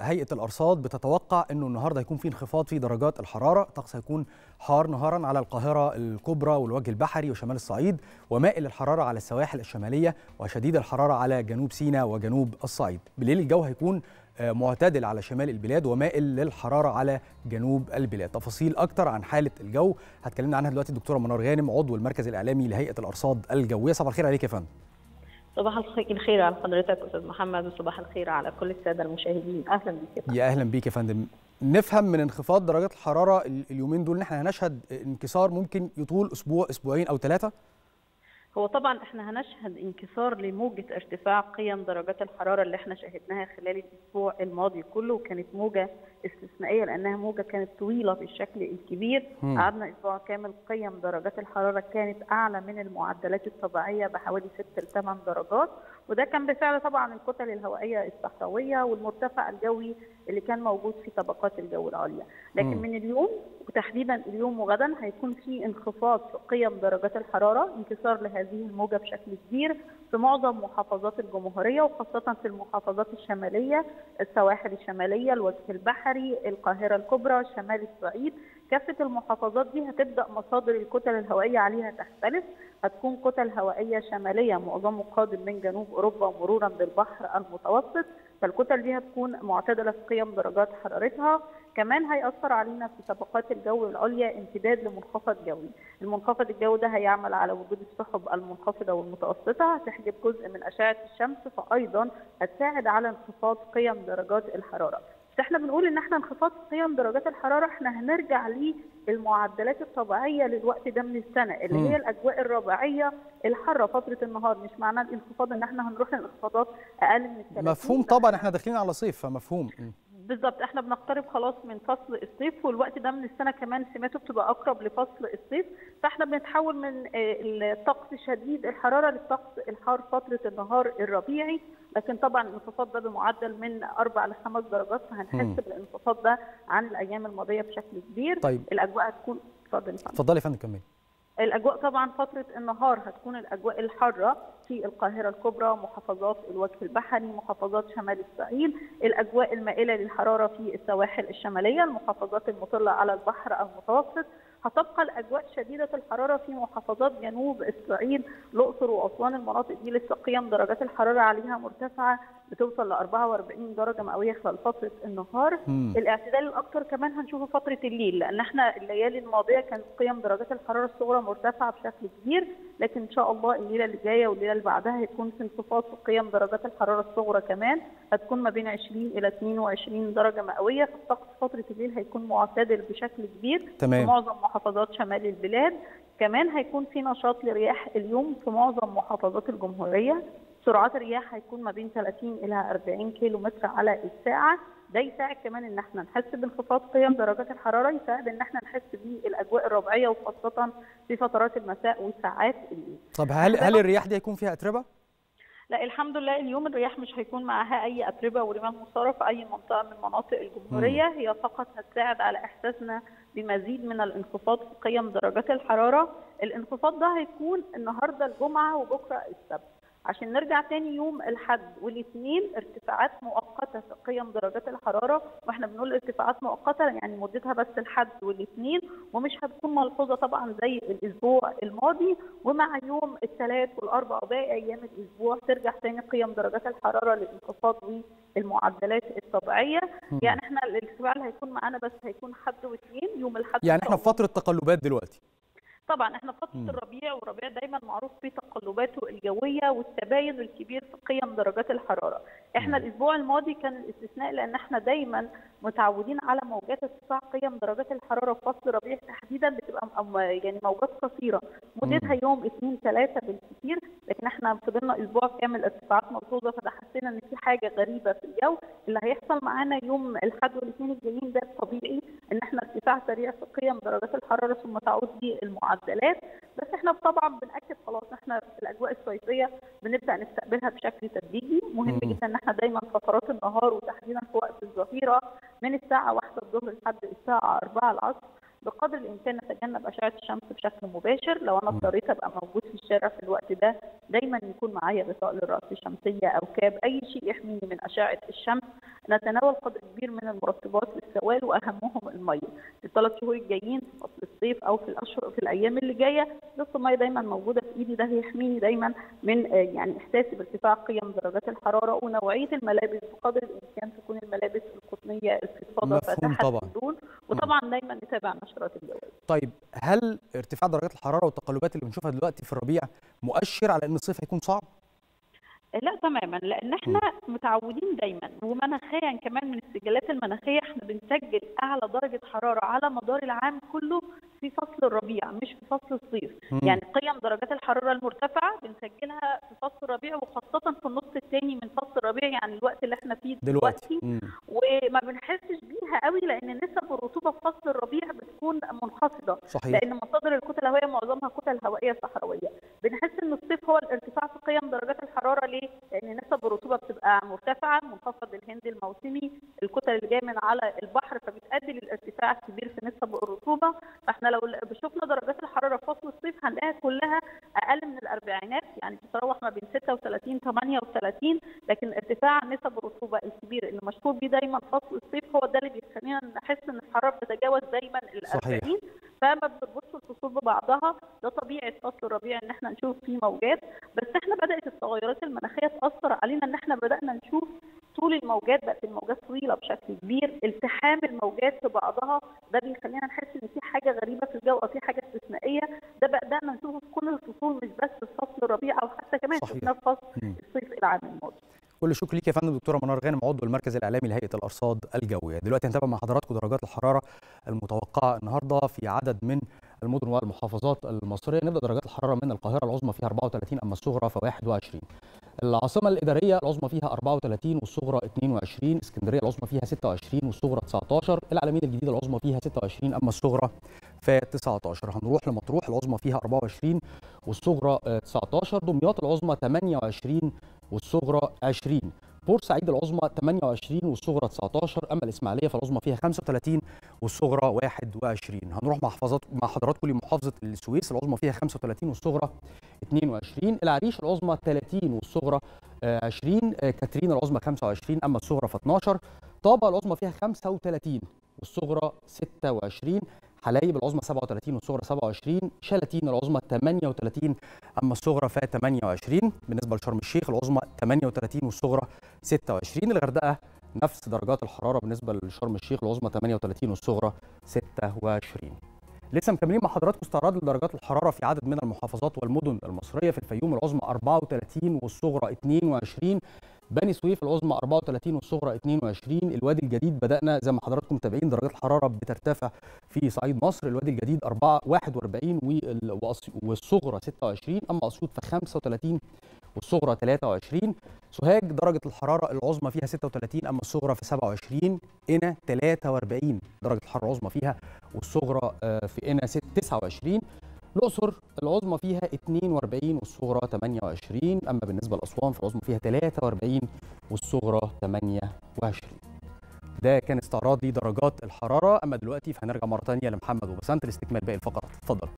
هيئه الارصاد بتتوقع انه النهارده هيكون في انخفاض في درجات الحراره الطقس هيكون حار نهارا على القاهره الكبرى والوجه البحري وشمال الصعيد ومائل الحراره على السواحل الشماليه وشديد الحراره على جنوب سيناء وجنوب الصعيد بالليل الجو هيكون معتدل على شمال البلاد ومائل للحراره على جنوب البلاد تفاصيل اكتر عن حاله الجو هتكلمنا عنها دلوقتي الدكتوره منار غانم عضو المركز الاعلامي لهيئه الارصاد الجويه صباح الخير عليك يا فندم صباح الخير على حضرتك استاذ محمد وصباح الخير على كل الساده المشاهدين اهلا بيك يا فندم يا اهلا بيك يا فندم نفهم من انخفاض درجات الحراره اليومين دول ان احنا هنشهد انكسار ممكن يطول اسبوع اسبوعين او ثلاثه هو طبعا احنا هنشهد انكسار لموجه ارتفاع قيم درجات الحراره اللي احنا شاهدناها خلال الاسبوع الماضي كله وكانت موجه استثنائيه لانها موجه كانت طويله بالشكل الكبير قعدنا اسبوع كامل قيم درجات الحراره كانت اعلى من المعدلات الطبيعيه بحوالي 6 ل 8 درجات وده كان بفعل طبعا الكتل الهوائيه الصحراويه والمرتفع الجوي اللي كان موجود في طبقات الجو العليا لكن م. من اليوم وتحديدا اليوم وغدا هيكون في انخفاض في قيم درجات الحراره انكسار لهذه الموجه بشكل كبير في معظم محافظات الجمهوريه وخاصه في المحافظات الشماليه السواحل الشماليه الوجه البحري القاهره الكبرى شمال الصعيد كافه المحافظات دي هتبدا مصادر الكتل الهوائيه عليها تختلف هتكون كتل هوائيه شماليه معظمه قادم من جنوب اوروبا مرورا بالبحر المتوسط فالكتل دي هتكون معتدله في قيم درجات حرارتها كمان هيأثر علينا في طبقات الجو العليا امتداد لمنخفض جوي المنخفض الجوي ده هيعمل على وجود السحب المنخفضه والمتوسطه هتحجب جزء من اشعه الشمس فايضا هتساعد على انخفاض قيم درجات الحراره بس احنا بنقول ان احنا انخفاض قيم درجات الحراره احنا هنرجع للمعدلات الطبيعيه للوقت ده من السنه اللي م. هي الاجواء الربيعيه الحاره فتره النهار مش معناه الانخفاض ان احنا هنروح لانخفاضات اقل من الثلاثين مفهوم طبعا احنا داخلين على صيف فمفهوم بالظبط احنا بنقترب خلاص من فصل الصيف والوقت ده من السنه كمان سماته بتبقى اقرب لفصل الصيف فاحنا بنتحول من الطقس شديد الحراره للطقس الحار فتره النهار الربيعي لكن طبعا الانخفاض ده بمعدل من اربع لخمس درجات فهنحس بالانخفاض ده عن الايام الماضيه بشكل كبير طيب الاجواء هتكون اتفضل اتفضلي يا فندم كملي الاجواء طبعا فتره النهار هتكون الاجواء الحاره في القاهره الكبرى محافظات الوجه البحري محافظات شمال الصعيد الاجواء المائله للحراره في السواحل الشماليه المحافظات المطله على البحر المتوسط هتبقى الاجواء شديده الحراره في محافظات جنوب الصعيد الاقصر واسوان المناطق دي لسه قيم درجات الحراره عليها مرتفعه بتوصل ل 44 درجه مئويه خلال فتره النهار مم. الاعتدال الاكثر كمان هنشوفه فتره الليل لان احنا الليالي الماضيه كانت قيم درجات الحراره الصغرى مرتفعه بشكل كبير لكن ان شاء الله الليله اللي جايه والليله اللي بعدها هيكون في انخفاض في قيم درجات الحراره الصغرى كمان هتكون ما بين 20 الى 22 درجه مئويه فالطقس فتره الليل هيكون معتدل بشكل كبير تمام. في معظم محافظات شمال البلاد كمان هيكون في نشاط لرياح اليوم في معظم محافظات الجمهوريه سرعات الرياح هيكون ما بين 30 الى 40 كيلو متر على الساعه ده يساعد كمان ان احنا نحس بانخفاض قيم درجات الحراره يساعد ان احنا نحس بالاجواء الربيعيه وخاصه في فترات المساء وساعات الليل طب هل هل الرياح دي هيكون فيها اتربه لا الحمد لله اليوم الرياح مش هيكون معاها اي اتربه ورمال مثاره في اي منطقه من مناطق الجمهوريه مم. هي فقط هتساعد على احساسنا بمزيد من الانخفاض في قيم درجات الحراره الانخفاض ده هيكون النهارده الجمعه وبكره السبت عشان نرجع تاني يوم الحد والاثنين ارتفاعات مؤقته في قيم درجات الحراره واحنا بنقول ارتفاعات مؤقته يعني مدتها بس الحد والاثنين ومش هتكون ملحوظه طبعا زي الاسبوع الماضي ومع يوم الثلاث والاربع وباقي ايام الاسبوع ترجع تاني قيم درجات الحراره للانخفاض والمعدلات الطبيعيه مم. يعني احنا الارتفاع اللي هيكون معانا بس هيكون حد واثنين يوم الحد يعني احنا في فتره تقلبات دلوقتي طبعا احنا فتره مم. الربيع والربيع دايما معروف بتقلباته الجويه والتباين الكبير في قيم درجات الحراره احنا مم. الاسبوع الماضي كان الاستثناء لان احنا دايما متعودين على موجات ارتفاع قيم درجات الحراره في فصل الربيع تحديدا بتبقى م- يعني موجات قصيره مدتها مم. يوم اثنين ثلاثه بالكثير لكن احنا فضلنا اسبوع كامل ارتفاعات ملحوظه فده حسينا ان في حاجه غريبه في الجو اللي هيحصل معانا يوم الاحد والاثنين الجايين ده الطبيعي ان احنا ارتفاع سريع في قيم درجات الحراره ثم تعود بالمعدلات بس احنا طبعا بناكد خلاص احنا في الاجواء الصيفيه بنبدا نستقبلها بشكل تدريجي مهم مم. جدا ان احنا دايما فترات النهار وتحديدا في وقت الظهيره من الساعه 1 الظهر لحد الساعه 4 العصر بقدر الامكان نتجنب اشعه الشمس بشكل مباشر لو انا مم. اضطريت ابقى موجود في الشارع في الوقت ده دايما يكون معايا غطاء للراس شمسيه او كاب اي شيء يحميني من اشعه الشمس نتناول قدر كبير من المرطبات للسوائل واهمهم الميه الثلاث شهور الجايين في فصل الصيف او في الاشهر في الايام اللي جايه لسه الميه دايما موجوده في ايدي ده هيحميني دايما من يعني احساسي بارتفاع قيم درجات الحراره ونوعيه الملابس بقدر الامكان تكون الملابس القطنيه الفضفاضه فاتحه طبعا الصدور وطبعا دايما نتابع نشرات الجو طيب هل ارتفاع درجات الحراره والتقلبات اللي بنشوفها دلوقتي في الربيع مؤشر على ان الصيف هيكون صعب؟ لا تماما لان احنا متعودين دايما ومناخيا كمان من السجلات المناخيه احنا بنسجل اعلى درجه حراره على مدار العام كله في فصل الربيع مش في فصل الصيف مم. يعني قيم درجات الحراره المرتفعه بنسجلها في فصل الربيع وخاصه في النص الثاني من فصل الربيع يعني الوقت اللي احنا فيه دلوقتي مم. وما بنحسش بيها قوي لان نسب الرطوبه في فصل الربيع بتكون منخفضه صحيح لان مصادر الكتل الهوائيه معظمها كتل هوائيه صحراويه بنحس ان الصيف هو الارتفاع في قيم درجات الحراره ليه لان نسب الرطوبه بتبقى مرتفعه منخفض الهند الموسمي الكتل اللي جايه من على البحر فبتؤدي للارتفاع الكبير في نسب الرطوبه فاحنا لو شفنا درجات الحراره في فصل الصيف هنلاقيها كلها اقل من الاربعينات يعني بتتراوح ما بين 36 38 لكن ارتفاع نسب الرطوبه الكبير اللي مشهور بيه دايما فصل الصيف هو ده اللي بيخلينا نحس ان الحراره بتتجاوز دايما ال صحيح. 40 فما بتربطش الفصول ببعضها ده طبيعه فصل الربيع ان احنا نشوف فيه موجات بس احنا بدات التغيرات المناخيه تاثر علينا ان احنا بدانا نشوف طول الموجات بقت الموجات طويله بشكل كبير التحام الموجات في بعضها ده بيخلينا نحس ان في حاجه غريبه في الجو او في حاجه استثنائيه ده بدانا نشوفه في كل الفصول مش بس في فصل الربيع او حتى كمان صحيح. شفناه في فصل مم. الصيف العام الماضي كل الشكر ليك يا فندم دكتوره منار غانم عضو المركز الاعلامي لهيئه الارصاد الجويه دلوقتي هنتابع مع حضراتكم درجات الحراره المتوقعه النهارده في عدد من المدن والمحافظات المصريه نبدا درجات الحراره من القاهره العظمى فيها 34 اما الصغرى في 21 العاصمه الاداريه العظمى فيها 34 والصغرى 22 اسكندريه العظمى فيها 26 والصغرى 19 العلمين الجديده العظمى فيها 26 اما الصغرى في 19 هنروح لمطروح العظمى فيها 24 والصغرى آه، 19 دمياط العظمى 28 والصغرى 20 بورسعيد العظمى 28 والصغرى 19 اما الاسماعيليه فالعظمى فيها 35 والصغرى 21 هنروح مع حفاظات مع حضراتكم لمحافظه السويس العظمى فيها 35 والصغرى 22 العريش العظمى 30 والصغرى آه، 20 آه، كاترين العظمى 25 اما الصغرى في 12 طابا العظمى فيها 35 والصغرى 26 حلايب العظمى 37 والصغرى 27 شلاتين العظمى 38 اما الصغرى ف 28 بالنسبه لشرم الشيخ العظمى 38 والصغرى 26 الغردقه نفس درجات الحراره بالنسبه لشرم الشيخ العظمى 38 والصغرى 26 لسه مكملين مع حضراتكم استعراض لدرجات الحراره في عدد من المحافظات والمدن المصريه في الفيوم العظمى 34 والصغرى 22 بني سويف العظمى 34 والصغرى 22 الوادي الجديد بدانا زي ما حضراتكم متابعين درجات الحراره بترتفع في صعيد مصر الوادي الجديد 4 41 وال- وأس- والصغرى 26 اما اسيوط في 35 والصغرى 23 سوهاج درجه الحراره العظمى فيها 36 اما الصغرى في 27 قنا 43 درجه الحراره العظمى فيها والصغرى آه، في قنا 29 الأقصر العظمى فيها 42 والصغرى 28 أما بالنسبة لأسوان فالعظمى فيها 43 والصغرى 28 ده كان استعراض لدرجات الحرارة أما دلوقتي فهنرجع مرة تانية لمحمد وبسنت لاستكمال باقي الفقرات اتفضل